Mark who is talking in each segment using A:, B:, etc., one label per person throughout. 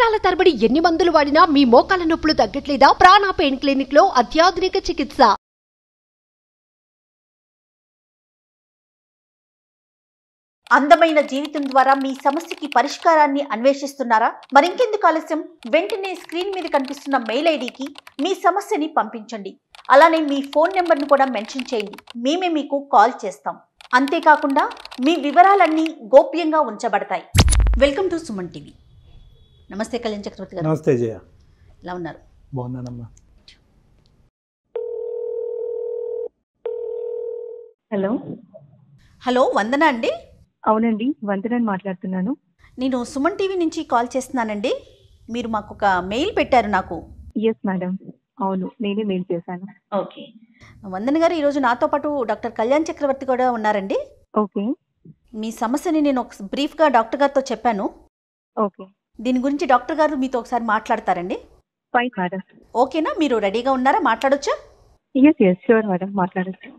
A: సంవత్సరాల తరబడి ఎన్ని మందులు వాడినా మీ మోకాల నొప్పులు తగ్గట్లేదా ప్రాణ పెయిన్ క్లినిక్ లో అత్యాధునిక చికిత్స
B: అందమైన జీవితం ద్వారా మీ సమస్యకి పరిష్కారాన్ని అన్వేషిస్తున్నారా మరింకెందుకు ఆలస్యం వెంటనే స్క్రీన్ మీద కనిపిస్తున్న మెయిల్ ఐడికి మీ సమస్యని పంపించండి అలానే మీ ఫోన్ నెంబర్ను కూడా మెన్షన్ చేయండి మేమే మీకు కాల్ చేస్తాం అంతేకాకుండా మీ వివరాలన్నీ గోప్యంగా ఉంచబడతాయి వెల్కమ్ టు సుమన్ టీవీ నమస్తే కళ్యాణ్ చక్రవర్తి గారు
C: నమస్తే జయ
B: ఎలా ఉన్నారు
C: బాగున్నానమ్మా
D: హలో
B: హలో వందన అండి
D: అవునండి వందనని మాట్లాడుతున్నాను
B: నేను సుమన్ టీవీ నుంచి కాల్ చేస్తున్నానండి మీరు మాకు ఒక మెయిల్ పెట్టారు నాకు
D: ఎస్ మేడం అవును నేనే మెయిల్ చేశాను
B: ఓకే వందన గారు ఈరోజు నాతో పాటు డాక్టర్ కళ్యాణ్ చక్రవర్తి కూడా ఉన్నారండి
D: ఓకే
B: మీ సమస్యని నేను ఒక బ్రీఫ్గా డాక్టర్ గారితో చెప్పాను
D: ఓకే
B: దీని గురించి డాక్టర్ గారు మీతో ఒకసారి మాట్లాడతారండి
D: ఫైన్ మేడం
B: ఓకేనా మీరు రెడీగా ఉన్నారా మాట్లాడొచ్చా
D: ఎస్ ఎస్ షూర్ మేడం మాట్లాడచ్చు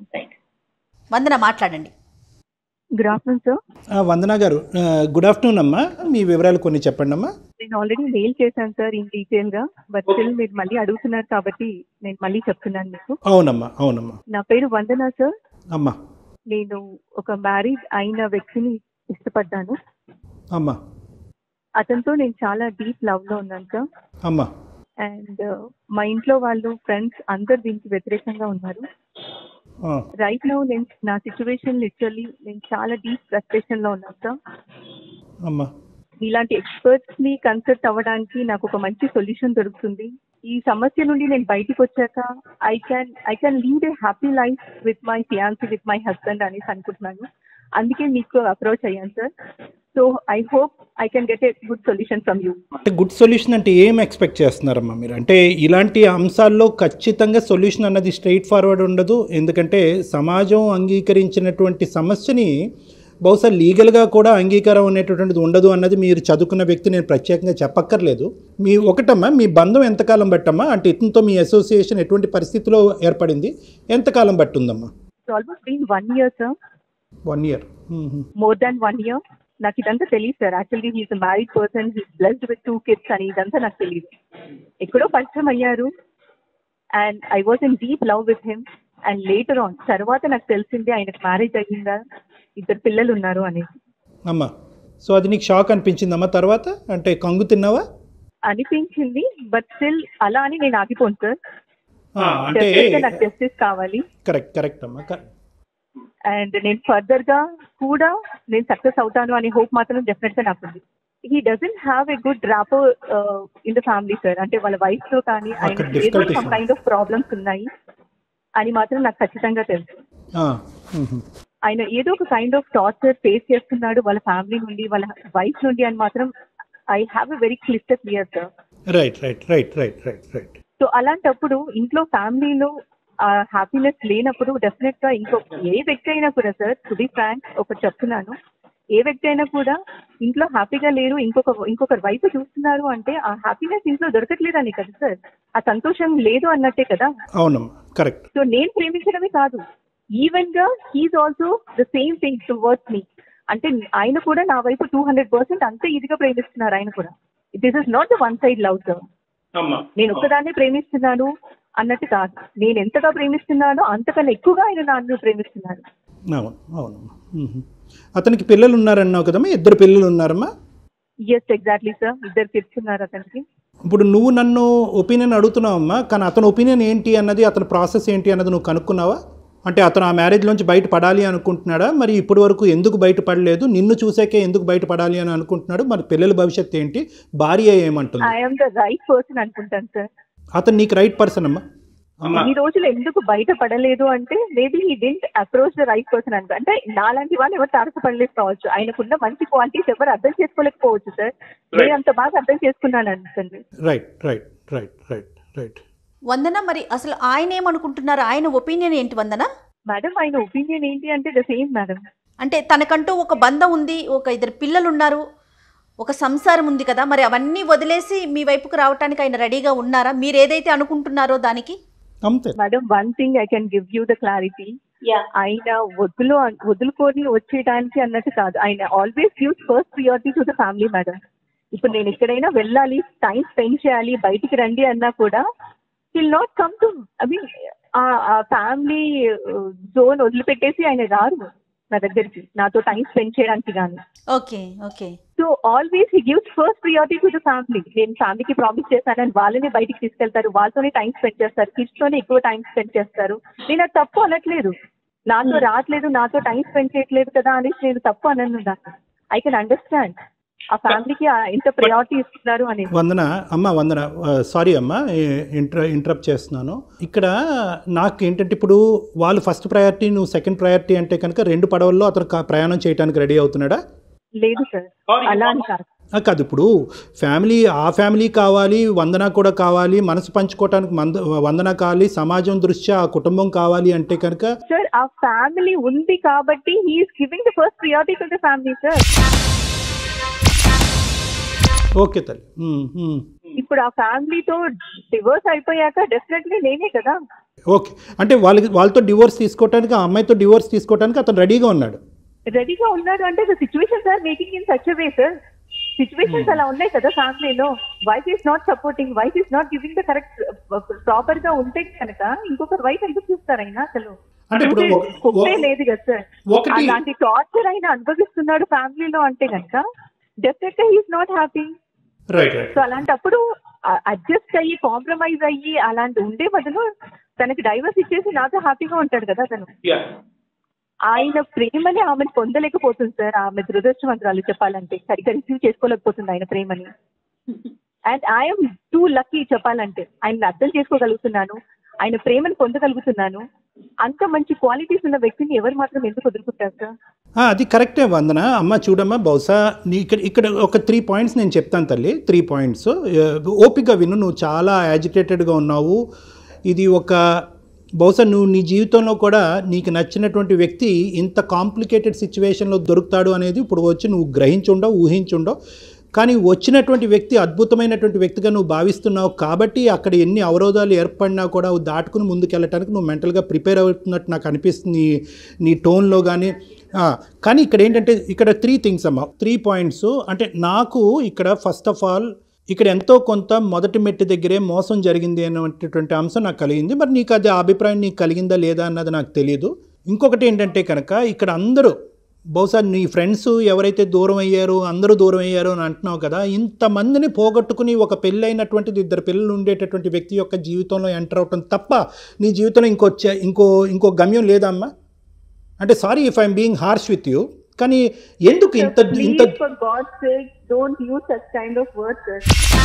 B: వందన మాట్లాడండి
D: గుడ్ ఆఫ్టర్నూన్ సార్
C: ఆ, వందన గారు ఆ, గుడ్ ఆఫ్టర్నూన్ అమ్మా మీ వివరాలు కొన్ని చెప్పండి అమ్మా
D: నేను ఆల్రెడీ మెయిల్ చేశాను సార్ ఇన్ డీటెయిల్ గా బట్ స్టిల్ మీరు మళ్ళీ అడుగుతున్నారు కాబట్టి నేను మళ్ళీ చెప్తున్నాను మీకు
C: అవునమ్మా అవునమ్మా
D: నా పేరు వందన సార్
C: అమ్మా
D: నేను ఒక మ్యారీడ్ అయిన వ్యక్తిని ఇష్టపడ్డాను
C: అమ్మా
D: అతనితో నేను చాలా డీప్ లవ్ లో ఉన్నాను సార్
C: అమ్మా
D: అండ్ మా ఇంట్లో వాళ్ళు ఫ్రెండ్స్ అందరు దీనికి వ్యతిరేకంగా ఉన్నారు
C: ఆ,
D: రైట్ నౌ నేను నా సిచ్యువేషన్ లిటరల్లీ నేను చాలా డీప్ ఫ్రస్ట్రేషన్ లో ఉన్నాను సార్
C: అమ్మా
D: ఇలాంటి ఎక్స్పర్ట్స్ ని కన్సల్ట్ అవ్వడానికి నాకు ఒక మంచి సొల్యూషన్ దొరుకుతుంది ఈ సమస్య నుండి నేను బయటికి వచ్చాక I can I can lead a happy life with my fiancee with my husband అనేసి అనుకుంటున్నాను అందుకే మీకు అప్రోచ్ అయ్యాను sir so I hope I can get a good solution from you
C: అంటే గుడ్ సొల్యూషన్ అంటే ఏం ఎక్స్పెక్ట్ చేస్తున్నారమ్మా మీరు అంటే ఇలాంటి అంశాల్లో ఖచ్చితంగా సొల్యూషన్ అన్నది స్ట్రైట్ ఫార్వర్డ్ ఉండదు ఎందుకంటే సమాజం అంగీకరించినటువంటి సమస్యని బహుశా లీగల్గా కూడా అంగీకారం అనేటటువంటిది ఉండదు అన్నది మీరు చదువుకున్న వ్యక్తి నేను ప్రత్యేకంగా చెప్పక్కర్లేదు మీ ఒకటమ్మా మీ బంధం ఎంతకాలం బట్టమ్మా అంటే ఇతనితో మీ అసోసియేషన్ ఎటువంటి పరిస్థితిలో ఏర్పడింది ఎంతకాలం బట్టుందమ్మా
D: almost been one year sir
C: one year
D: more than one year నాకు ఇదంతా తెలియదు sir actually he's married person he's blessed with two kids అని ఇదంతా నాకు తెలియదు ఎక్కడో పరిచయం అయ్యారు and I was in deep love with him and later on తర్వాత నాకు తెలిసింది ఆయనకు మ్యారేజ్ అయ్యిందా ఇద్దరు పిల్లలు ఉన్నారు అనేసి
C: అమ్మా సో అది నీకు షాక్ అనిపించిందమ్మా తర్వాత అంటే కంగు తిన్నావా
D: అనిపించింది బట్ స్టిల్ అలా అని నేను ఆగిపోను సార్
C: ఆ, అంటే
D: Definitely గా నాకు జస్టిస్ కావాలి
C: కరెక్ట్ కరెక్ట్ అమ్మా క-
D: అండ్ నేను ఫర్దర్ గా కూడా నేను సక్సెస్ అవుతాను అనే హోప్ మాత్రం డెఫినెట్ గా నాకు ఉంది he doesn't have a good rapport in the family sir అంటే వాళ్ళ వైఫ్ తో కానీ
C: అక్కడ
D: ఆయన ఏదో
C: difficulties
D: some kind of problems ఉన్నాయి అని మాత్రం నాకు ఖచ్చితంగా తెలుసు
C: ఆ, మ్మ్.
D: ఆయన ఏదో ఒక కైండ్ ఆఫ్ టార్చర్ ఫేస్ చేస్తున్నాడు వాళ్ళ ఫ్యామిలీ నుండి వాళ్ళ వైఫ్ నుండి అని మాత్రం ఐ హ్యావ్ ఎ వెరీ క్లిస్టర్ clear sir
C: right right right right right right
D: so అలాంటప్పుడు ఇంట్లో ఫ్యామిలీలో హ్యాపీనెస్ లేనప్పుడు డెఫినెట్ గా ఇంకో ఏ వ్యక్తి అయినా కూడా సార్ టు బి ఫ్రాంక్ ఒకటి చెప్తున్నాను ఏ వ్యక్తి అయినా కూడా ఇంట్లో హ్యాపీగా లేరు ఇంకొక ఇంకొకరి వైపు చూస్తున్నారు అంటే ఆ హ్యాపీనెస్ ఇంట్లో దొరకట్లేదని కదా సార్ ఆ సంతోషం లేదు అన్నట్టే కదా
C: అవునమ్మా కరెక్ట్
D: సో నేను ప్రేమించడమే కాదు ఈవెన్ గా he's also the same thing towards me అంటే ఆయన కూడా నా వైపు టూ హండ్రెడ్ పర్సెంట్ అంతే ఇదిగా ప్రేమిస్తున్నారు ఆయన కూడా this is not the one side love sir
C: అమ్మా
D: నేను ఒక్కదాన్నే ప్రేమిస్తున్నాను అన్నట్టు కాదు నేను ఎంతగా ప్రేమిస్తున్నానో అంతకన్నా ఎక్కువగా ఆయన నన్ను ప్రేమిస్తున్నాడు
C: అవును అవునమ్మా మ్మ్. అతనికి పిల్లలు ఉన్నారన్నావు కదమ్మా ఇద్దరు పిల్లలు ఉన్నారమ్మా
D: ఎస్ ఎగ్జాక్ట్లీ సార్ ఇద్దరు కిడ్స్ ఉన్నారు అతనికి
C: ఇప్పుడు నువ్వు నన్ను ఒపీనియన్ అడుగుతున్నావమ్మా కానీ అతని ఒపీనియన్ ఏంటి అన్నది అతని ప్రాసెస్ ఏంటి అన్నది నువ్వు కనుక్కున్నావా అంటే అతను ఆ మ్యారేజ్లోంచి బయటపడాలి అనుకుంటున్నాడా మరి ఇప్పటి వరకు ఎందుకు బయటపడలేదు నిన్ను చూసాకే ఎందుకు బయటపడాలి అని అనుకుంటున్నాడు మరి పిల్లల భవిష్యత్తు ఏంటి భార్య ఏమంటుంది
D: ఐఎమ్ ద రైట్ పర్సన్ అనుకుంటాను సార్
C: అతను నీకు రైట్ పర్సన్ అమ్మా అమ్మా
D: ఈ రోజులు ఎందుకు బయట పడలేదు అంటే maybe he didn't approach the right person అనుకో అంటే నాలాంటి వాళ్ళు ఎవరు తారసపడలేదు కావచ్చు ఆయనకున్న మంచి క్వాలిటీస్ ఎవరు అర్థం చేసుకోలేకపోవచ్చు సార్ నేను అంత బాగా అర్థం చేసుకున్నాను అనుకోండి
C: right right right right right
B: Vandana మరి అసలు ఆయన ఏమనుకుంటున్నారు ఆయన ఒపీనియన్ ఏంటి వందన
D: మేడం ఆయన ఒపీనియన్ ఏంటి అంటే ద సేమ్ మేడం
B: అంటే తనకంటూ ఒక బంధం ఉంది ఒక ఇద్దరు పిల్లలు ఉన్నారు ఒక సంసారం ఉంది కదా మరి అవన్నీ వదిలేసి మీ వైపుకు రావటానికి ఆయన రెడీగా ఉన్నారా మీరు ఏదైతే అనుకుంటున్నారో దానికి
C: అంతే
D: madam one thing I can give you the clarity ఆయన వదులు వదులుకొని వచ్చేయడానికి అన్నట్టు కాదు ఆయన always gives first priority to the family madam ఇప్పుడు నేను ఎక్కడైనా వెళ్ళాలి టైం స్పెండ్ చేయాలి బయటికి రండి అన్నా కూడా will not come to I mean ఆ ఫ్యామిలీ జోన్ వదిలిపెట్టేసి ఆయన రారు నా దగ్గరికి నాతో టైం స్పెండ్ చేయడానికి కానీ
B: okay okay
D: so always he gives first priority to the family నేను ఫ్యామిలీకి ప్రామిస్ చేశానని వాళ్ళని బయటికి తీసుకెళ్తారు వాళ్ళతోనే టైం స్పెండ్ చేస్తారు కిడ్స్ తోనే ఎక్కువ టైం స్పెండ్ చేస్తారు నేను అది తప్పు అనట్లేదు నాతో రావట్లేదు నాతో టైం స్పెండ్ చేయట్లేదు కదా అనేసి నేను తప్పు అనను నాకు ఐ కెన్ అండర్స్టాండ్ ఆ ఫ్యామిలీకి ఎంత ప్రయారిటీ ఇస్తున్నారు అనేది
C: వందన అమ్మ వందన సారీ అమ్మ ఇంటర్ ఇంటరప్ట్ చేస్తున్నాను ఇక్కడ నాకు ఏంటంటే ఇప్పుడు వాళ్ళు ఫస్ట్ ప్రయారిటీ నువ్వు సెకండ్ ప్రయారిటీ అంటే కనుక రెండు పడవల్లో అతను కా- ప్రయాణం చేయడానికి రెడీ అవుతున్నాడా
D: లేదు సార్ అలా అని కాదు
C: ఆ, కాదు ఇప్పుడు ఫ్యామిలీ ఆ ఫ్యామిలీ కావాలి వందన కూడా కావాలి మనసు పంచుకోవటానికి మంద వందన కావాలి సమాజం దృష్ట్యా ఆ కుటుంబం కావాలి అంటే కనుక
D: సార్ ఆ ఫ్యామిలీ ఉంది కాబట్టి he's giving the first priority to the family sir
C: okay తల్లి ఉమ్, ఉమ్.
D: ఇప్పుడు ఆ ఫ్యామిలీతో డివోర్స్ అయిపోయాక డెఫినెట్లీ నేనే కదా
C: ఓకే అంటే వాళ్ళకి వాళ్ళతో డివోర్స్ తీసుకోవటానికి ఆ అమ్మాయితో డివోర్స్ తీసుకోవటానికి అతను రెడీగా ఉన్నాడు
D: రెడీగా ఉన్నాడు అంటే the situations are making in such way sir situations అలా ఉన్నాయి కదా ఫ్యామిలీలో wife is not supporting wife is not giving the correct proper గా ఉంటే కనుక ఇంకొకరు వైఫ్ ఎందుకు చూస్తారు అయినా అసలు
C: అంటే ఇప్పుడు ఒక-
D: స్కోపే లేదు కదా సార్
C: ఒకటి-
D: అలాంటి టార్చర్ అయినా అనుభవిస్తున్నాడు ఫ్యామిలీలో అంటే కనుక డెఫినెట్ గా he's not happy
C: right right
D: so అలాంటప్పుడు అడ్జస్ట్ అయ్యి కాంప్రమైజ్ అయ్యి అలాంటి ఉండే బదులు తనకి డైవర్స్ ఇచ్చేసి నాతో హ్యాపీగా ఉంటాడు కదా తను ఆయన ప్రేమని ఆమెను పొందలేకపోతుంది సార్ ఆమె దురదృష్టవంతురాలు చెప్పాలంటే సరిగ్గా రిసీవ్ చేసుకోలేకపోతుంది ఆయన ప్రేమని అండ్ ఐఎమ్ టూ లక్కీ చెప్పాలంటే ఆయన అర్థం చేసుకోగలుగుతున్నాను ఆయన ప్రేమను పొందగలుగుతున్నాను అంత మంచి క్వాలిటీస్ ఉన్న వ్యక్తిని ఎవరు మాత్రం ఎందుకు వదులుకుంటారు సార్
C: ఆ, అది కరెక్టే వందన అమ్మ చూడమ్మా బహుశా నీ ఇక్కడ ఇక్కడ ఒక త్రీ పాయింట్స్ నేను చెప్తాను తల్లి త్రీ పాయింట్స్ ఓపిక విను నువ్వు చాలా యాజిటేటెడ్గా ఉన్నావు ఇది ఒక బహుశా నువ్వు నీ జీవితంలో కూడా నీకు నచ్చినటువంటి వ్యక్తి ఇంత కాంప్లికేటెడ్ సిచ్యువేషన్లో దొరుకుతాడు అనేది ఇప్పుడు వచ్చి నువ్వు గ్రహించుండవు ఊహించుండవు కానీ వచ్చినటువంటి వ్యక్తి అద్భుతమైనటువంటి వ్యక్తిగా నువ్వు భావిస్తున్నావు కాబట్టి అక్కడ ఎన్ని అవరోధాలు ఏర్పడినా కూడా అవి దాటుకుని ముందుకెళ్ళటానికి నువ్వు మెంటల్గా ప్రిపేర్ అవుతున్నట్టు నాకు అనిపిస్తుంది నీ నీ టోన్లో కానీ ఆ, కానీ ఇక్కడ ఏంటంటే ఇక్కడ త్రీ థింగ్స్ అమ్మ త్రీ పాయింట్స్ అంటే నాకు ఇక్కడ ఫస్ట్ ఆఫ్ ఆల్ ఇక్కడ ఎంతో కొంత మొదటి మెట్టు దగ్గరే మోసం జరిగింది అనేటటువంటి అంశం నాకు కలిగింది మరి నీకు అది ఆ అభిప్రాయం నీకు కలిగిందా లేదా అన్నది నాకు తెలియదు ఇంకొకటి ఏంటంటే కనుక ఇక్కడ అందరూ బహుశా నీ ఫ్రెండ్స్ ఎవరైతే దూరం అయ్యారో అందరూ దూరం అయ్యారో అని అంటున్నావు కదా ఇంతమందిని పోగొట్టుకుని ఒక పెళ్ళైనటువంటిది ఇద్దరు పిల్లలు ఉండేటటువంటి వ్యక్తి యొక్క జీవితంలో ఎంటర్ అవటం తప్ప నీ జీవితంలో ఇంకొచ్చే ఇంకో ఇంకో గమ్యం లేదమ్మా అంటే sorry if I'm being harsh with you కానీ ఎందుకు ఇంత ఇంత
D: please for God sake don't use such kind of words sir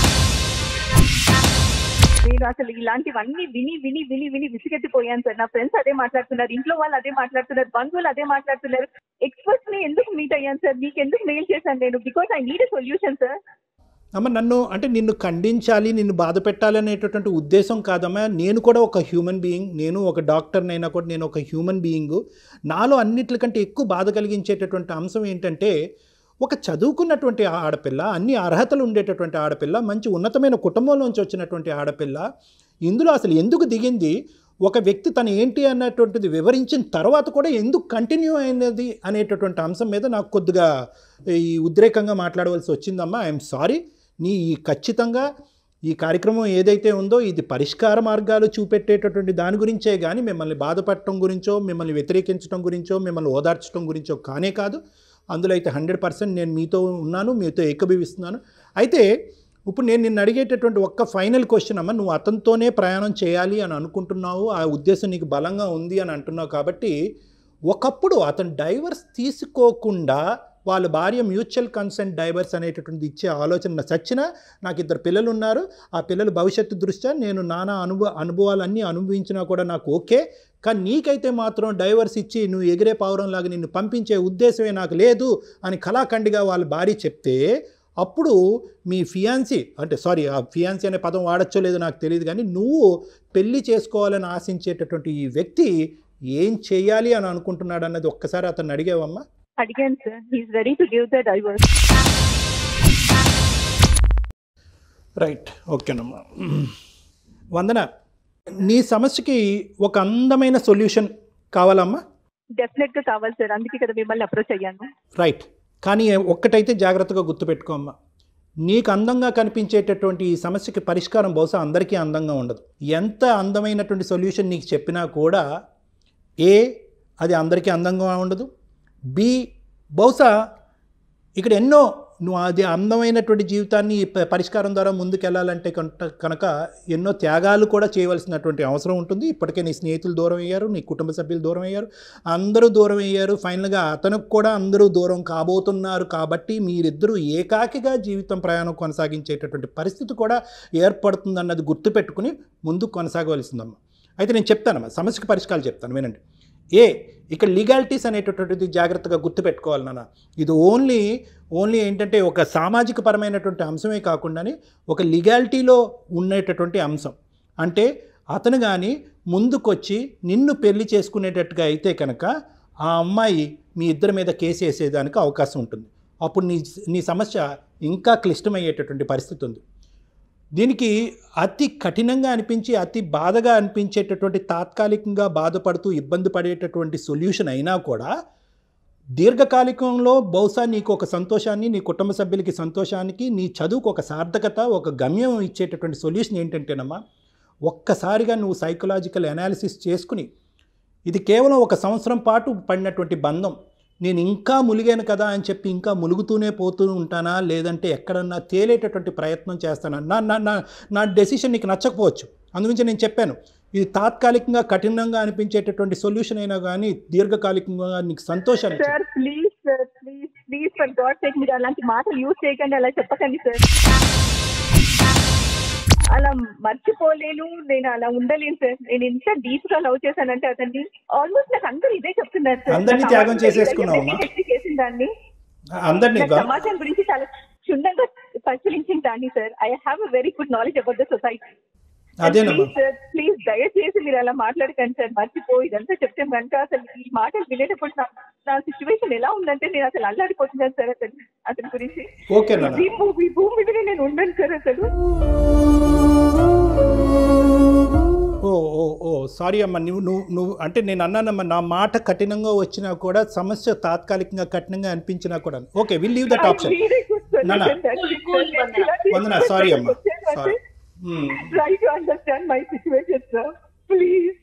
D: నేను అసలు ఇలాంటివన్నీ విని విని విని విని విసిగెత్తిపోయాను సార్ నా ఫ్రెండ్స్ అదే మాట్లాడుతున్నారు ఇంట్లో వాళ్ళు అదే మాట్లాడుతున్నారు బంధువులు అదే మాట్లాడుతున్నారు ఎక్స్పర్ట్స్ ని ఎందుకు మీట్ అయ్యాను సార్ మీకు ఎందుకు మెయిల్ చేశాను నేను because I need a solution sir
C: అమ్మ నన్ను అంటే నిన్ను ఖండించాలి నిన్ను బాధ పెట్టాలి అనేటటువంటి ఉద్దేశం కాదమ్మా నేను కూడా ఒక హ్యూమన్ బీయింగ్ నేను ఒక డాక్టర్నైనా కూడా నేను ఒక హ్యూమన్ బీయింగ్ నాలో అన్నిటికంటే ఎక్కువ బాధ కలిగించేటటువంటి అంశం ఏంటంటే ఒక చదువుకున్నటువంటి ఆడపిల్ల అన్ని అర్హతలు ఉండేటటువంటి ఆడపిల్ల మంచి ఉన్నతమైన కుటుంబంలోంచి వచ్చినటువంటి ఆడపిల్ల ఇందులో అసలు ఎందుకు దిగింది ఒక వ్యక్తి తను ఏంటి అన్నటువంటిది వివరించిన తర్వాత కూడా ఎందుకు కంటిన్యూ అయినది అనేటటువంటి అంశం మీద నాకు కొద్దిగా ఈ ఉద్రేకంగా మాట్లాడవలసి వచ్చిందమ్మా ఐఎమ్ సారీ నీ ఈ ఖచ్చితంగా ఈ కార్యక్రమం ఏదైతే ఉందో ఇది పరిష్కార మార్గాలు చూపెట్టేటటువంటి దాని గురించే కానీ మిమ్మల్ని బాధపడటం గురించో మిమ్మల్ని వ్యతిరేకించడం గురించో మిమ్మల్ని ఓదార్చడం గురించో కానే కాదు అందులో అయితే హండ్రెడ్ పర్సెంట్ నేను మీతో ఉన్నాను మీతో ఏకీభవిస్తున్నాను అయితే ఇప్పుడు నేను నిన్ను అడిగేటటువంటి ఒక్క ఫైనల్ క్వశ్చన్ అమ్మ నువ్వు అతనితోనే ప్రయాణం చేయాలి అని అనుకుంటున్నావు ఆ ఉద్దేశం నీకు బలంగా ఉంది అని అంటున్నావు కాబట్టి ఒకప్పుడు అతను డైవర్స్ తీసుకోకుండా వాళ్ళ భార్య మ్యూచువల్ కన్సెంట్ డైవర్స్ అనేటటువంటి ఇచ్చే ఆలోచన సచ్చినా నాకు ఇద్దరు పిల్లలు ఉన్నారు ఆ పిల్లల భవిష్యత్తు దృష్ట్యా నేను నానా అనుభవ అనుభవాలన్నీ అనుభవించినా కూడా నాకు ఓకే కానీ నీకైతే మాత్రం డైవర్స్ ఇచ్చి నువ్వు ఎగిరే పావురంలాగా నిన్ను పంపించే ఉద్దేశమే నాకు లేదు అని కళాఖండిగా వాళ్ళ భార్య చెప్తే అప్పుడు మీ ఫియాన్సీ అంటే సారీ ఆ ఫియాన్సీ అనే పదం వాడచ్చో లేదో నాకు తెలియదు కానీ నువ్వు పెళ్లి చేసుకోవాలని ఆశించేటటువంటి ఈ వ్యక్తి ఏం చేయాలి అని అనుకుంటున్నాడు అన్నది ఒక్కసారి అతన్ని అడిగావమ్మా
D: అడిగాను sir he's ready to give the divorce
C: right ఓకేనమ్మా వందన నీ సమస్యకి ఒక అందమైన సొల్యూషన్ కావాలమ్మా
D: డెఫినెట్ గా కావాలి సార్ అందుకే కదా మిమ్మల్ని అప్రోచ్ అయ్యాను
C: రైట్ కానీ ఒక్కటైతే జాగ్రత్తగా గుర్తుపెట్టుకోమ్మా నీకు అందంగా కనిపించేటటువంటి ఈ సమస్యకి పరిష్కారం బహుశా అందరికీ అందంగా ఉండదు ఎంత అందమైనటువంటి సొల్యూషన్ నీకు చెప్పినా కూడా ఏ అది అందరికీ అందంగా ఉండదు బి బహుశా ఇక్కడ ఎన్నో నువ్వు అది అందమైనటువంటి జీవితాన్ని ఈ ప- పరిష్కారం ద్వారా ముందుకెళ్ళాలంటే కనుక కనుక ఎన్నో త్యాగాలు కూడా చేయవలసినటువంటి అవసరం ఉంటుంది ఇప్పటికే నీ స్నేహితులు దూరం అయ్యారు నీ కుటుంబ సభ్యులు దూరం అయ్యారు అందరూ దూరం అయ్యారు ఫైనల్గా అతనికి కూడా అందరూ దూరం కాబోతున్నారు కాబట్టి మీరిద్దరూ ఏకాకిగా జీవితం ప్రయాణం కొనసాగించేటటువంటి పరిస్థితి కూడా ఏర్పడుతుందన్నది గుర్తుపెట్టుకుని ముందుకు కొనసాగవలసిందమ్మా అయితే నేను చెప్తానమ్మా సమస్యకు పరిష్కారాలు చెప్తాను వినండి ఏ ఇక్కడ లీగాలిటీస్ అనేటటువంటిది జాగ్రత్తగా గుర్తుపెట్టుకోవాలి నాన్న ఇది ఓన్లీ ఓన్లీ ఏంటంటే ఒక సామాజిక పరమైనటువంటి అంశమే కాకుండానే ఒక లీగాలిటీలో ఉండేటటువంటి అంశం అంటే అతను కానీ ముందుకొచ్చి నిన్ను పెళ్లి చేసుకునేటట్టుగా అయితే కనుక ఆ అమ్మాయి మీ ఇద్దరి మీద కేసు వేసేదానికి అవకాశం ఉంటుంది అప్పుడు నీ నీ సమస్య ఇంకా క్లిష్టమయ్యేటటువంటి పరిస్థితి ఉంది దీనికి అతి కఠినంగా అనిపించి అతి బాధగా అనిపించేటటువంటి తాత్కాలికంగా బాధపడుతూ ఇబ్బంది పడేటటువంటి సొల్యూషన్ అయినా కూడా దీర్ఘకాలికంలో బహుశా నీకు ఒక సంతోషాన్ని నీ కుటుంబ సభ్యులకి సంతోషానికి నీ చదువుకు ఒక సార్థకత ఒక గమ్యం ఇచ్చేటటువంటి సొల్యూషన్ ఏంటంటేనమ్మా ఒక్కసారిగా నువ్వు సైకలాజికల్ అనాలిసిస్ చేసుకుని ఇది కేవలం ఒక సంవత్సరం పాటు పడినటువంటి బంధం నేను ఇంకా ములిగాను కదా అని చెప్పి ఇంకా ములుగుతూనే పోతూ ఉంటానా లేదంటే ఎక్కడన్నా తేలేటటువంటి ప్రయత్నం చేస్తానా నా నా నా నా డెసిషన్ నీకు నచ్చకపోవచ్చు అందుగురించి నేను చెప్పాను ఇది తాత్కాలికంగా కఠినంగా అనిపించేటటువంటి సొల్యూషన్ అయినా కానీ దీర్ఘకాలికంగా నీకు సంతోషాన్ని ఇచ్చేది.
D: Sir please sir please please for God take మీరు అలాంటి మాటలు యూజ్ చేయకండి అలా చెప్పకండి సార్ అలా మర్చిపోలేను నేను అలా ఉండలేను సార్ నేను ఎంత డీప్ గా లవ్ చేశానంటే అతన్ని ఆల్మోస్ట్ నాకు అందరూ ఇదే చెప్తున్నారు సార్
C: అందరినీ
D: నాకు
C: త్యాగం
D: అవసరం
C: చేసేసుకున్నావమ్మా?
D: లేదు, వ్యక్తి చేసిన దాన్ని
C: అందరినీ
D: నాకు సమాజం గురించి చాలా క్షుణ్ణంగా పరిశీలించిన దాన్ని sir I have a very good knowledge about the society
C: అదేనమ్మా
D: ప్లీజ్ సార్ ప్లీజ్ దయచేసి మీరు అలా మాట్లాడకండి సార్ మర్చిపో ఇదంతా చెప్తే కనుక అసలు ఈ మాటలు వినేటప్పుడు నా నా సిచ్యువేషన్ ఎలా ఉందంటే నేను అసలు అల్లాడిపోతున్నాను సార్ అతను అతని గురించి
C: ఓకే నాన్న
D: ఈ భూ- ఈ భూమి మీద నేను ఉండను సార్ అసలు
C: ఓ ఓ ఓ సారీ అమ్మా నువ్వు నువ్వు నువ్వు అంటే నేను అన్నానమ్మా నా మాట కఠినంగా వచ్చినా కూడా సమస్య తాత్కాలికంగా కఠినంగా అనిపించినా కూడా okay will leave that option No, no. Vandana sorry అమ్మా sorry
D: try to understand my situation sir please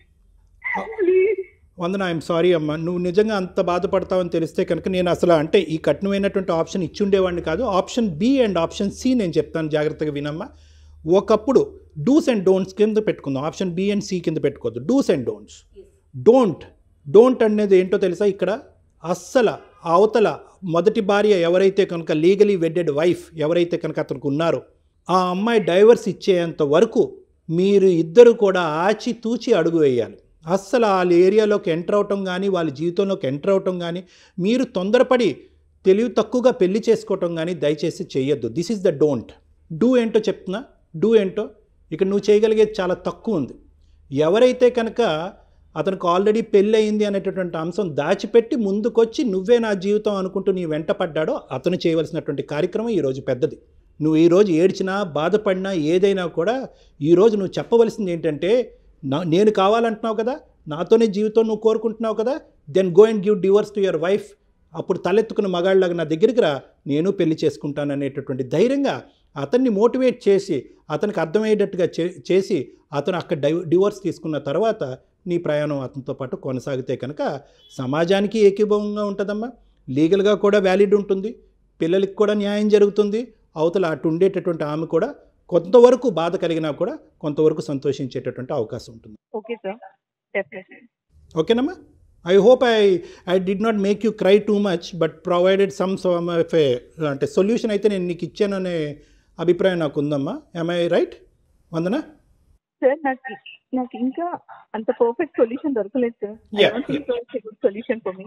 D: please
C: Vandana I'm sorry అమ్మా నువ్వు నిజంగా అంత బాధపడతావని తెలిస్తే కనుక నేను అసలు అంటే ఈ కఠినమైనటువంటి ఆప్షన్ ఇచ్చి ఉండేవాడిని కాదు option B and option C నేను చెప్తాను జాగ్రత్తగా వినమ్మా ఒకప్పుడు డూస్ అండ్ డోంట్స్ కింద పెట్టుకుందాం ఆప్షన్ బి అండ్ సి కింద పెట్టుకోవద్దు dos and don'ts don't don't అనేది ఏంటో తెలుసా ఇక్కడ అస్సలు అవతల మొదటి భార్య ఎవరైతే కనుక లీగలీ వెడ్డెడ్ వైఫ్ ఎవరైతే కనుక అతనికి ఉన్నారో ఆ అమ్మాయి డైవర్స్ ఇచ్చేంత వరకు మీరు ఇద్దరు కూడా ఆచి తూచి అడుగు వేయాలి అస్సలు వాళ్ళ ఏరియాలోకి ఎంటర్ అవటం కానీ వాళ్ళ జీవితంలోకి ఎంటర్ అవటం కానీ మీరు తొందరపడి తెలివి తక్కువగా పెళ్లి చేసుకోవటం కానీ దయచేసి చేయొద్దు this is the don't do ఏంటో చెప్తున్నా డూ ఏంటో ఇక్కడ నువ్వు చేయగలిగేది చాలా తక్కువ ఉంది ఎవరైతే కనుక అతనికి ఆల్రెడీ పెళ్ళి అయింది అనేటటువంటి అంశం దాచిపెట్టి ముందుకొచ్చి నువ్వే నా జీవితం అనుకుంటూ నీ వెంట పడ్డాడో అతను చేయవలసినటువంటి కార్యక్రమం ఈరోజు పెద్దది నువ్వు ఈరోజు ఏడ్చినా బాధపడినా ఏదైనా కూడా ఈరోజు నువ్వు చెప్పవలసింది ఏంటంటే నా నేను కావాలంటున్నావు కదా నాతోనే జీవితం నువ్వు కోరుకుంటున్నావు కదా then go and give divorce to your wife అప్పుడు తలెత్తుకున్న మగాళ్ళగా నా దగ్గరికి రా నేను పెళ్లి చేసుకుంటాను అనేటటువంటి ధైర్యంగా అతన్ని మోటివేట్ చేసి అతనికి అర్థమయ్యేటట్టుగా చే- చేసి అతను అక్కడ డై డివోర్స్ తీసుకున్న తర్వాత నీ ప్రయాణం అతనితో పాటు కొనసాగితే కనుక సమాజానికి ఏకీభవంగా ఉంటుందమ్మా లీగల్గా కూడా వ్యాలిడ్ ఉంటుంది పిల్లలకి కూడా న్యాయం జరుగుతుంది అవతల అటు ఉండేటటువంటి ఆమె కూడా కొంతవరకు బాధ కలిగినా కూడా కొంతవరకు సంతోషించేటటువంటి అవకాశం ఉంటుంది
D: ఓకే సార్ డెఫినెట్లీ
C: ఓకేనమ్మా I hope I I did not make you cry too much but provided some some of a అంటే సొల్యూషన్ అయితే నేను నీకు ఇచ్చాననే అభిప్రాయం నాకు ఉందమ్మా ఐ రైట్ వందనా
D: సార్ నాకు నాకు ఇంకా అంత పర్ఫెక్ట్ సొల్యూషన్ దొరకలేదు sir
C: Yeah,
D: good solution for me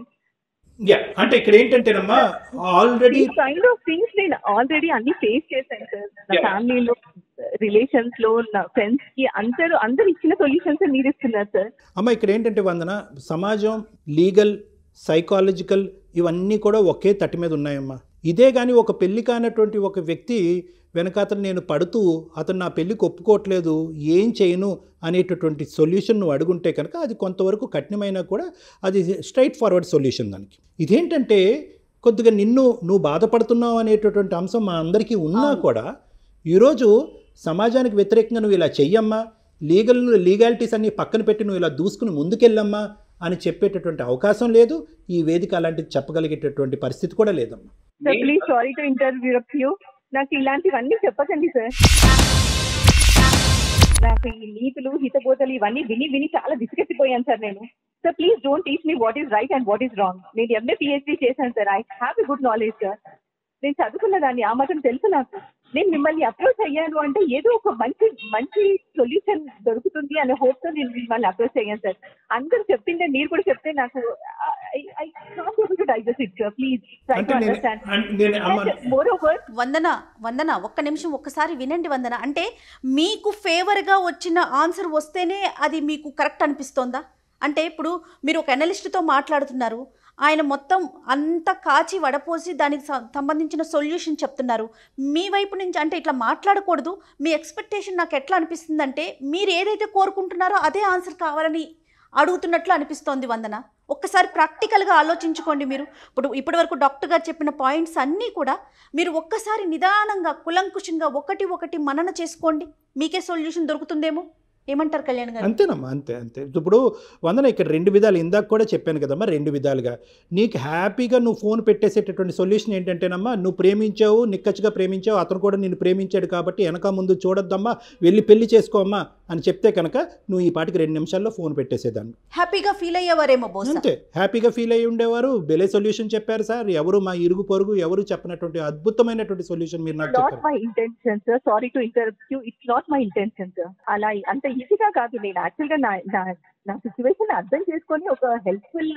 C: yeah అంటే ఇక్కడ ఏంటంటేనమ్మా ఆల్రెడీ
D: ఈ కైండ్ ఆఫ్ థింగ్స్ నేను ఆల్రెడీ అన్ని ఫేస్ చేశాను సార్ నా
C: Yeah.
D: ఫ్యామిలీలో రిలేషన్స్ లో నా ఫ్రెండ్స్ కి అందరూ అందరు ఇచ్చిన సొల్యూషన్స్ మీరు ఇస్తున్నారు సార్
C: అమ్మ ఇక్కడ ఏంటంటే వందన సమాజం లీగల్ సైకాలజికల్ ఇవన్నీ కూడా ఒకే తట్టి మీద ఉన్నాయమ్మా ఇదే కానీ ఒక పెళ్లి కానటువంటి ఒక వ్యక్తి వెనకాతలు నేను పడుతూ అతను నా పెళ్ళికి ఒప్పుకోవట్లేదు ఏం చేయను అనేటటువంటి సొల్యూషన్ నువ్వు అడుగుంటే కనుక అది కొంతవరకు కఠినమైనా కూడా అది స్ట్రైట్ ఫార్వర్డ్ సొల్యూషన్ దానికి ఇదేంటంటే కొద్దిగా నిన్ను నువ్వు బాధపడుతున్నావు అనేటటువంటి అంశం మా అందరికీ ఉన్నా
B: అవును.
C: కూడా ఈరోజు సమాజానికి వ్యతిరేకంగా నువ్వు ఇలా చెయ్యమ్మా లీగల్ లీగాలిటీస్ అన్ని పక్కన పెట్టి నువ్వు ఇలా దూసుకుని ముందుకెళ్ళమ్మా అని చెప్పేటటువంటి అవకాశం లేదు ఈ వేదిక అలాంటిది చెప్పగలిగేటటువంటి పరిస్థితి కూడా లేదమ్మా
D: sir please sorry to interview you నాకు ఇలాంటివన్నీ చెప్పకండి సార్ నాకు ఈ నీతులు హితబోధలు ఇవన్నీ విని విని చాలా విసిగెత్తిపోయాను సార్ నేను sir please don't teach me what is right and what is wrong నేను ఎంఏ పిహెచ్డీ చేశాను sir I have a good knowledge sir నేను చదువుకున్న దాన్ని ఆ మాత్రం తెలుసు నాకు నేను మిమ్మల్ని అప్రోచ్ అయ్యాను అంటే ఏదో ఒక మంచి మంచి సొల్యూషన్ దొరుకుతుంది అనే hope తో నేను మిమ్మల్ని అప్రోచ్ అయ్యాను సార్ అందరూ చెప్పిందే మీరు కూడా చెప్తే నాకు I can't able to digest it sir please try
C: అంటే
D: టు
C: నేను
D: అండర్స్టాండ్
C: అంటే నేను అమ్మ
D: మోర్ ఓవర్
B: వందన వందన ఒక్క నిమిషం ఒక్కసారి వినండి వందన అంటే మీకు ఫేవర్గా వచ్చిన ఆన్సర్ వస్తేనే అది మీకు కరెక్ట్ అనిపిస్తోందా అంటే ఇప్పుడు మీరు ఒక అనలిస్ట్తో మాట్లాడుతున్నారు ఆయన మొత్తం అంతా కాచి వడపోసి దానికి సం- సంబంధించిన సొల్యూషన్ చెప్తున్నారు మీ వైపు నుంచి అంటే ఇట్లా మాట్లాడకూడదు మీ ఎక్స్పెక్టేషన్ నాకు ఎట్లా అనిపిస్తుందంటే మీరు ఏదైతే కోరుకుంటున్నారో అదే ఆన్సర్ కావాలని అడుగుతున్నట్లు అనిపిస్తోంది వందన ఒక్కసారి ప్రాక్టికల్గా ఆలోచించుకోండి మీరు ఇప్పుడు ఇప్పటివరకు డాక్టర్ గారు చెప్పిన పాయింట్స్ అన్నీ కూడా మీరు ఒక్కసారి నిదానంగా కులంకుషంగా ఒకటి ఒకటి మనన చేసుకోండి మీకే సొల్యూషన్ దొరుకుతుందేమో ఏమంటారు కళ్యాణ్ గారు
C: అంతేనమ్మా అంతే అంతే ఇప్పుడు వందన ఇక్కడ రెండు విధాలు ఇందాక కూడా చెప్పాను కదమ్మా రెండు విధాలుగా నీకు హ్యాపీగా నువ్వు ఫోన్ పెట్టేసేటటువంటి సొల్యూషన్ ఏంటంటేనమ్మా నువ్వు ప్రేమించావు నిక్కచ్చిగా ప్రేమించావు అతను కూడా నిన్ను ప్రేమించాడు కాబట్టి వెనక ముందు చూడొద్దమ్మా వెళ్ళి పెళ్లి చేసుకోమ్మా అని చెప్తే కనుక నువ్వు ఈ పాటికి రెండు నిమిషాల్లో ఫోన్ పెట్టేసేదాన్ని
B: హ్యాపీగా ఫీల్ అయ్యేవారేమో బహుశా
C: అంతే హ్యాపీగా ఫీల్ అయ్యి ఉండేవారు బెలే సొల్యూషన్ చెప్పారు సార్ ఎవరు మా ఇరుగు పొరుగు ఎవరు చెప్పినటువంటి అద్భుతమైనటువంటి సొల్యూషన్ మీరు నాకు
D: నాట్
C: చెప్పారు
D: my intention sir sorry to interrupt you it's not my intention sir అలా అంత ఈజీగా కాదు నేను యాక్చువల్ గా నా నా- నా సిచ్యువేషన్ అర్థం చేసుకొని ఒక హెల్ప్ఫుల్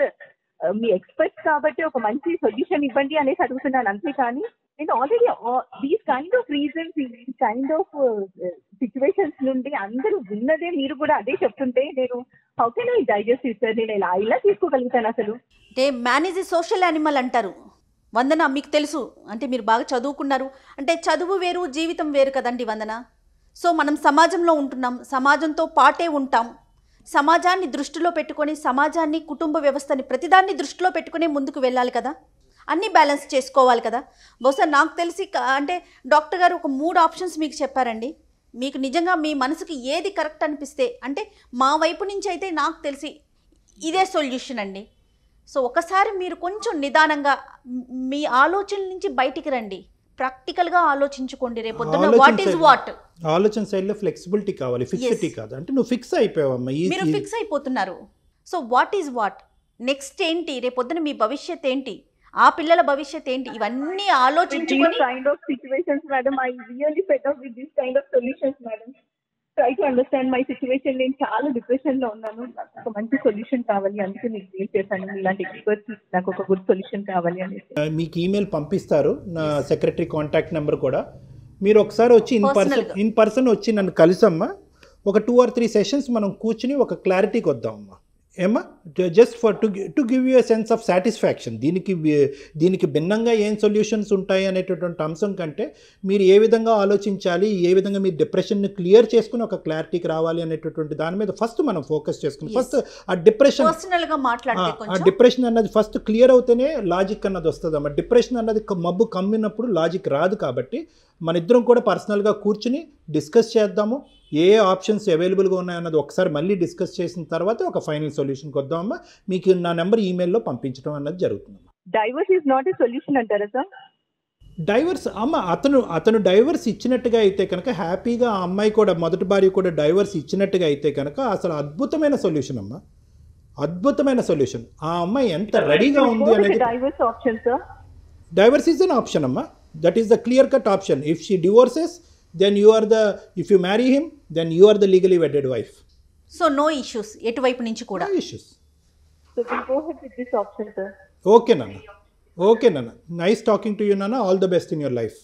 D: మీ ఎక్స్పర్ట్స్ కాబట్టి ఒక మంచి సొల్యూషన్ ఇవ్వండి అనేసి అడుగుతున్నాను అంతే కానీ నేను already these kind of reasons these kind of situations నుండి అందరూ విన్నదే మీరు కూడా అదే చెప్తుంటే నేను how can I digest sir నేను ఇలా ఇలా తీసుకోగలుగుతాను అసలు
B: అంటే మేనేజ్ సోషల్ యానిమల్ అంటారు వందన మీకు తెలుసు అంటే మీరు బాగా చదువుకున్నారు అంటే చదువు వేరు జీవితం వేరు కదండి వందన సో మనం సమాజంలో ఉంటున్నాం సమాజంతో పాటే ఉంటాం సమాజాన్ని దృష్టిలో పెట్టుకొని సమాజాన్ని కుటుంబ వ్యవస్థని ప్రతిదాన్ని దృష్టిలో పెట్టుకునే ముందుకు వెళ్ళాలి కదా అన్నీ బ్యాలెన్స్ చేసుకోవాలి కదా బహుశా నాకు తెలిసి క- అంటే డాక్టర్ గారు ఒక మూడు ఆప్షన్స్ మీకు చెప్పారండి మీకు నిజంగా మీ మనసుకి ఏది కరెక్ట్ అనిపిస్తే అంటే మా వైపు నుంచి అయితే నాకు తెలిసి ఇదే సొల్యూషన్ అండి సో ఒకసారి మీరు కొంచెం నిదానంగా మ్- మీ ఆలోచనల నుంచి బయటికి రండి ప్రాక్టికల్గా ఆలోచించుకోండి రేపొద్దున
C: ఆలోచన
B: వాట్ ఈజ్
C: శైలి-
B: వాట్
C: ఆలోచన శైలిలో ఫ్లెక్సిబిలిటీ కావాలి ఫిక్సిటీ కాదు అంటే నువ్వు ఫిక్స్ అయిపోయావమ్మా ఈ
B: మీరు
C: ఈ-
B: ఫిక్స్ అయిపోతున్నారు so what is what next ఏంటి రేపొద్దున మీ భవిష్యత్ ఏంటి ఆ పిల్లల భవిష్యత్ ఏంటి ఇవన్నీ
D: with these
B: ఆలోచించుకొని
D: kind of situations, madam, I really fed up with these kind of solutions, madam. Try to understand my situation. నేను చాలా డిప్రెషన్ లో ఉన్నాను నాకు ఒక మంచి సొల్యూషన్ కావాలి అందుకే మీకు డీల్ చేశాను ఇలాంటి ఎక్స్పర్ట్స్ నాకు ఒక గుడ్ సొల్యూషన్ కావాలి అనేసి
C: మీకు ఈమెయిల్ పంపిస్తారు నా సెక్రటరీ కాంటాక్ట్ నెంబర్ కూడా మీరు ఒకసారి వచ్చి ఇన్ పర్సన్
B: Personal గా.
C: ఇన్ పర్సన్ వచ్చి నన్ను కలిసమ్మా ఒక టూ ఆర్ త్రీ సెషన్స్ మనం కూర్చుని ఒక క్లారిటీకి వద్దామమ్మా ఏమ్మా just for to to give you a sense of satisfaction దీనికి వి- దీనికి భిన్నంగా ఏం సొల్యూషన్స్ ఉంటాయి అనేటటువంటి అంశం కంటే మీరు ఏ విధంగా ఆలోచించాలి ఏ విధంగా మీరు డిప్రెషన్ని క్లియర్ చేసుకుని ఒక క్లారిటీకి రావాలి అనేటటువంటి దాని మీద ఫస్ట్ మనం ఫోకస్ చేసుకుని
B: Yes.
C: ఫస్ట్ ఆ డిప్రెషన్
B: పర్సనల్ గా మాట్లాడితే
C: ఆ
B: కొంచెం
C: డిప్రెషన్ అన్నది ఫస్ట్ క్లియర్ అవుతేనే లాజిక్ అన్నది వస్తుంది అమ్మ డిప్రెషన్ అన్నది క- మబ్బు కమ్మినప్పుడు లాజిక్ రాదు కాబట్టి మన ఇద్దరం కూడా పర్సనల్గా కూర్చుని డిస్కస్ చేద్దాము ఏ ఏ ఆప్షన్స్ అవైలబుల్గా ఉన్నాయన్నది ఒకసారి మళ్ళీ డిస్కస్ చేసిన తర్వాత ఒక ఫైనల్ సొల్యూషన్కి వద్దామమ్మా మీకు నా నెంబర్ ఈమెయిల్లో పంపించడం అన్నది జరుగుతుంది
D: divorce is not a solution అంటారా సార్
C: డైవర్స్ అమ్మ అతను అతను డైవర్స్ ఇచ్చినట్టుగా అయితే కనుక హ్యాపీగా ఆ అమ్మాయి కూడా మొదటి భార్య కూడా డైవర్స్ ఇచ్చినట్టుగా అయితే కనుక అసలు అద్భుతమైన సొల్యూషన్ అమ్మ అద్భుతమైన సొల్యూషన్ ఆ అమ్మాయి ఎంత రెడీగా ఉంది అనేది
D: divorce option sir
C: divorce is an option అమ్మా that is the clear cut option if she divorces then you are the if you marry him then you are the legally wedded wife
B: so no issues ఎటువైపు నుంచి కూడా
C: issues
D: so will go head with this option sir
C: okay నాన్న okay నాన్న nice talking to you నాన్న all the best in your life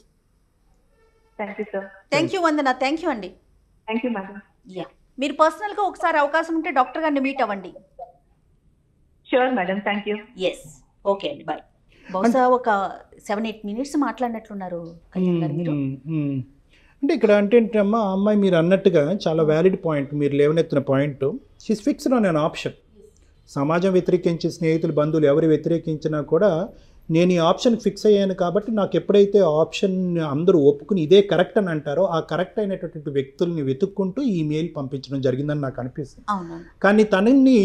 D: thank you sir
B: thank you Vandana thank you అండి
D: thank you madam
B: yeah మీరు పర్సనల్గా ఒకసారి అవకాశం ఉంటే doctor గారిని మీట్ అవ్వండి
D: sure madam thank you
B: yes okay అండి బాయ్ బహుశా ఒక సెవెన్ ఎయిట్ మినిట్స్ మాట్లాడినట్లున్నారు కళ్యాణ్ గారు మీరు
C: మ్మ్, మ్మ్. అంటే ఇక్కడ అంటే ఏంటమ్మా ఆ అమ్మాయి మీరు అన్నట్టుగా చాలా వ్యాలిడ్ పాయింట్ మీరు లేవనెత్తిన point she's fixed on an option సమాజం వ్యతిరేకించి స్నేహితులు బంధువులు ఎవరు వ్యతిరేకించినా కూడా నేను ఈ ఆప్షన్ ఫిక్స్ అయ్యాను కాబట్టి నాకు ఎప్పుడైతే ఆప్షన్ అందరూ ఒప్పుకుని ఇదే కరెక్ట్ అని అంటారో ఆ కరెక్ట్ అయినటువంటి వ్యక్తుల్ని వెతుక్కుంటూ ఈ మెయిల్ పంపించడం జరిగిందని నాకు అనిపిస్తుంది
B: అవునవును
C: కానీ తనని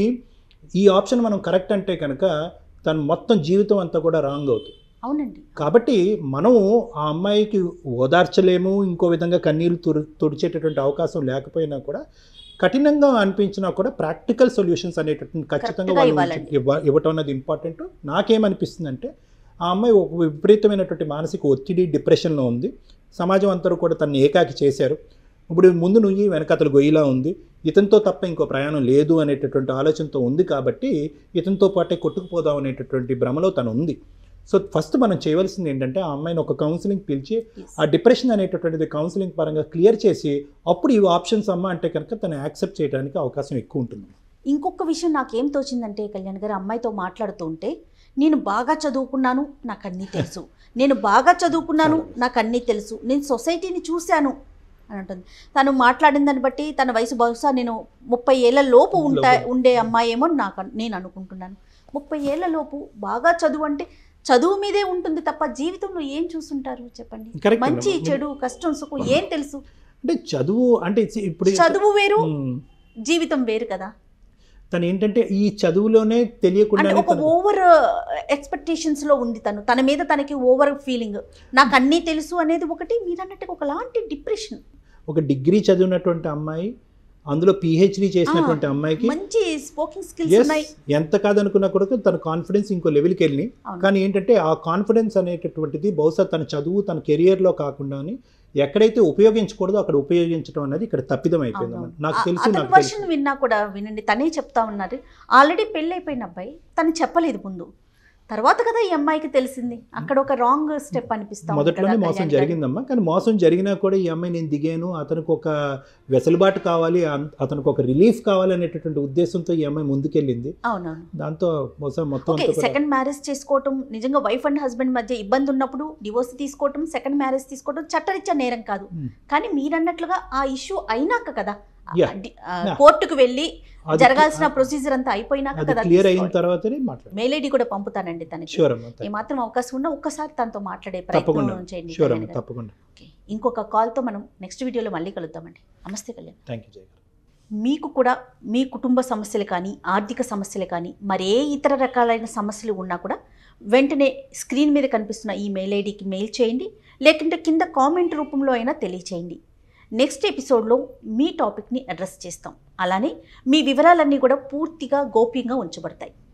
C: ఈ ఆప్షన్ మనం కరెక్ట్ అంటే కనుక తన మొత్తం జీవితం అంతా కూడా రాంగ్ అవుతుంది
B: అవునండి
C: కాబట్టి మనం ఆ అమ్మాయికి ఓదార్చలేము ఇంకో విధంగా కన్నీళ్ళు తుడి తుడిచేటటువంటి అవకాశం లేకపోయినా కూడా కఠినంగా అనిపించినా కూడా ప్రాక్టికల్ సొల్యూషన్స్ అనేటటువంటి ఖచ్చితంగా
B: Correct గా
C: వాళ్ళు
B: ఇవ్వాలండి.
C: ఇవ్వ- ఇవ్వటం అనేది ఇంపార్టెంట్ నాకేమనిపిస్తుందంటే ఆ అమ్మాయి ఒక విపరీతమైనటువంటి మానసిక ఒత్తిడి డిప్రెషన్లో ఉంది సమాజం అంతా కూడా తను ఏకాకి చేశారు ఇప్పుడు ముందు నుయ్యి వెనకతలు గొయ్యిలా ఉంది ఇతనితో తప్ప ఇంకో ప్రయాణం లేదు అనేటటువంటి ఆలోచనతో ఉంది కాబట్టి ఇతనితో పాటే కొట్టుకుపోదాం అనేటటువంటి భ్రమలో తను ఉంది సో ఫస్ట్ మనం చేయవలసింది ఏంటంటే ఆ అమ్మాయిని ఒక కౌన్సిలింగ్ పిలిచి
B: Yes.
C: ఆ డిప్రెషన్ అనేటటువంటిది కౌన్సిలింగ్ పరంగా క్లియర్ చేసి అప్పుడు ఈ ఆప్షన్స్ అమ్మ అంటే కనుక తను యాక్సెప్ట్ చేయడానికి అవకాశం ఎక్కువ ఉంటుంది
B: ఇంకొక విషయం నాకేం తోచిందంటే కళ్యాణ్ గారు అమ్మాయితో మాట్లాడుతూ ఉంటే నేను బాగా చదువుకున్నాను నాకు అన్నీ తెలుసు నేను బాగా చదువుకున్నాను నాకు అన్నీ తెలుసు నేను సొసైటీని చూశాను అని అంటుంది తను మాట్లాడిన దాన్ని బట్టి తన వయసు బహుశా నేను ముప్పై ఏళ్ళ లోపు ఉంటా
C: లోపు.
B: ఉండే అమ్మాయి ఏమో నాకు అన్- నేను అనుకుంటున్నాను ముప్పై ఏళ్ళ లోపు బాగా చదువు అంటే చదువు మీదే ఉంటుంది తప్ప జీవితంలో ఏం చూసుంటారు చెప్పండి
C: Correct
B: మంచి
C: అమ్మా.
B: చెడు కష్టం సుఖం ఏం తెలుసు
C: అంటే చదువు అంటే సి- ఇప్పుడు
B: చదువు వేరు
C: ఉమ్,
B: జీవితం వేరు కదా
C: తను ఏంటంటే ఈ చదువులోనే తెలియకుండా
B: అంటే ఒక ఓవర్ ఎక్స్పెక్టేషన్స్ లో ఉంది తను తన మీద తనకి ఓవర్ ఫీలింగ్ నాకు అన్నీ తెలుసు అనేది ఒకటి మీరు అన్నట్టుగా ఒకలాంటి డిప్రెషన్
C: ఒక డిగ్రీ చదివినటువంటి అమ్మాయి అందులో పిహెచ్డి చేసినటువంటి అమ్మాయికి
B: మంచి స్పోకింగ్ స్కిల్స్
C: Yes,
B: ఉన్నాయి
C: ఎంత కాదనుకున్నా కూడా తన కాన్ఫిడెన్స్ ఇంకో లెవెల్కి వెళ్ళి
B: అవును.
C: కానీ ఏంటంటే ఆ కాన్ఫిడెన్స్ అనేటటువంటిది బహుశా తన చదువు తన కెరియర్లో కాకుండా ఎక్కడైతే ఉపయోగించకూడదో అక్కడ ఉపయోగించడం అనేది ఇక్కడ తప్పిదం అయిపోయింది
B: అవునవును.
C: నాకు
B: ఆ-
C: తెలుసు
B: అతని
C: నాకు
B: వర్షన్
C: తెలుసు
B: విన్నా కూడా వినండి తనే చెప్తా ఉన్నారు ఆల్రెడీ పెళ్ళైపోయిన అబ్బాయి తను చెప్పలేదు ముందు తర్వాత కదా ఈ అమ్మాయికి తెలిసింది అక్కడ ఒక రాంగ్ స్టెప్ అనిపిస్తా ఉంది
C: మొదట్లోనే
B: కదా
C: మోసం
B: కళ్యాణ్ గారు.
C: జరిగిందమ్మా కానీ మోసం జరిగినా కూడా ఈ అమ్మాయి నేను దిగాను అతనికి ఒక వెసులుబాటు కావాలి అన్- అతనికి ఒక రిలీఫ్ కావాలి అనేటటువంటి ఉద్దేశంతో ఈ అమ్మాయి ముందుకెళ్ళింది
B: అవునవును
C: దాంతో బహుశా మొత్తం
B: ఓకే
C: అంతా కూడా
B: సెకండ్ మ్యారేజ్ చేసుకోవటం నిజంగా వైఫ్ అండ్ హస్బెండ్ మధ్య ఇబ్బంది ఉన్నప్పుడు డివోర్స్ తీసుకోవటం సెకండ్ మ్యారేజ్ తీసుకోవటం చట్టరీత్యా నేరం కాదు
C: Hmm.
B: కానీ మీరన్నట్లుగా ఆ ఇష్యూ అయినాక కదా
C: Yeah.
B: డి- ఆ,
C: Yeah.
B: కోర్టుకు వెళ్ళి
C: అది-
B: జరగాల్సిన ప్రొసీజర్ అంతా అయిపోయినాక
C: అది
B: కదా
C: క్లియర్ అయిన
B: తీసుకోవాలి.
C: తర్వాతనే మాట్లాడు
B: మెయిల్ ఐడి కూడా పంపుతానండి తనకి
C: షూర్ అమ్మా
B: ఏ మాత్రం అవకాశం ఉన్నా ఒక్కసారి తనతో మాట్లాడే
C: తప్పకుండా
B: ప్రయత్నం చేయండి
C: షూర్
B: కళ్యాణ్
C: అమ్మా
B: గారు.
C: తప్పకుండా
B: ఓకే. ఇంకొక కాల్తో మనం నెక్స్ట్ వీడియోలో మళ్ళీ కలుద్దామండి నమస్తే కళ్యాణ్
C: థ్యాంక్ యూ జయ గారు
B: మీకు కూడా మీ కుటుంబ సమస్యలు కానీ ఆర్థిక సమస్యలు కానీ మరే ఇతర రకాలైన సమస్యలు ఉన్నా కూడా వెంటనే స్క్రీన్ మీద కనిపిస్తున్న ఈ మెయిల్ ఐడికి మెయిల్ చేయండి లేకుంటే కింద కామెంట్ రూపంలో అయినా తెలియచేయండి నెక్స్ట్ ఎపిసోడ్లో మీ టాపిక్ని అడ్రస్ చేస్తాం అలానే మీ వివరాలన్నీ కూడా పూర్తిగా గోప్యంగా ఉంచబడతాయి